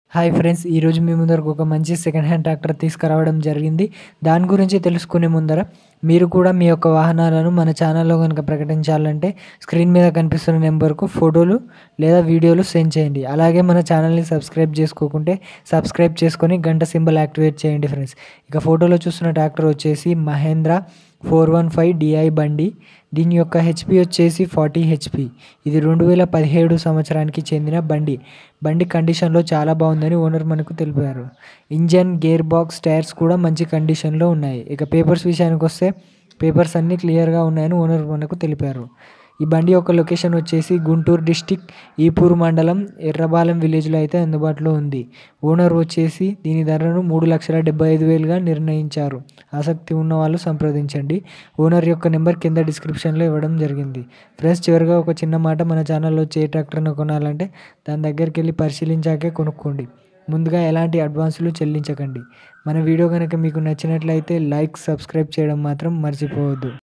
hi friends ఈరోజు మీ ముందరకు ఒక మంచి సెకండ్ హ్యాండ్ ట్రాక్టర్ తీసుకురావడం జరిగింది దాని గురించి తెలుసుకునే ముందర మీరు కూడా మీ యొక్క వాహనాలను మన ఛానల్లో కనుక ప్రకటించాలంటే స్క్రీన్ మీద కనిపిస్తున్న నెంబర్కు ఫోటోలు లేదా వీడియోలు సెండ్ చేయండి అలాగే మన ఛానల్ని సబ్స్క్రైబ్ చేసుకోకుంటే సబ్స్క్రైబ్ చేసుకొని గంట సింబల్ యాక్టివేట్ చేయండి ఫ్రెండ్స్ ఇక ఫోటోలో చూస్తున్న ట్రాక్టర్ వచ్చేసి Mahindra four one five DI బండి దీని యొక్క హెచ్పి వచ్చేసి ఫార్టీ హెచ్పి ఇది రెండు వేల పదిహేడు సంవత్సరానికి చెందిన బండి బండి కండిషన్లో చాలా బాగుందని ఓనర్ మనకు తెలిపారు ఇంజన్ గేర్ బాక్స్ టైర్స్ కూడా మంచి కండిషన్లో ఉన్నాయి ఇక పేపర్స్ విషయానికి వస్తే పేపర్స్ అన్నీ క్లియర్గా ఉన్నాయని ఓనర్ మనకు తెలిపారు ఈ బండి యొక్క లొకేషన్ వచ్చేసి గుంటూరు డిస్టిక్ ఈపూరు మండలం ఎర్రబాలెం విలేజ్లో అయితే అందుబాటులో ఉంది ఓనర్ వచ్చేసి దీని ధరను మూడు లక్షల డెబ్బై ఐదు వేలుగా నిర్ణయించారు ఆసక్తి ఉన్న వాళ్ళు సంప్రదించండి ఓనర్ యొక్క నెంబర్ కింద డిస్క్రిప్షన్లో ఇవ్వడం జరిగింది ఫ్రెండ్స్ చివరిగా ఒక చిన్న మాట మన ఛానల్లో చే ట్రాక్టర్ను కొనాలంటే దాని దగ్గరికి వెళ్ళి పరిశీలించాకే కొనుక్కోండి ముందుగా ఎలాంటి అడ్వాన్సులు చెల్లించకండి మన వీడియో కనుక మీకు నచ్చినట్లయితే లైక్ సబ్స్క్రైబ్ చేయడం మాత్రం మర్చిపోవద్దు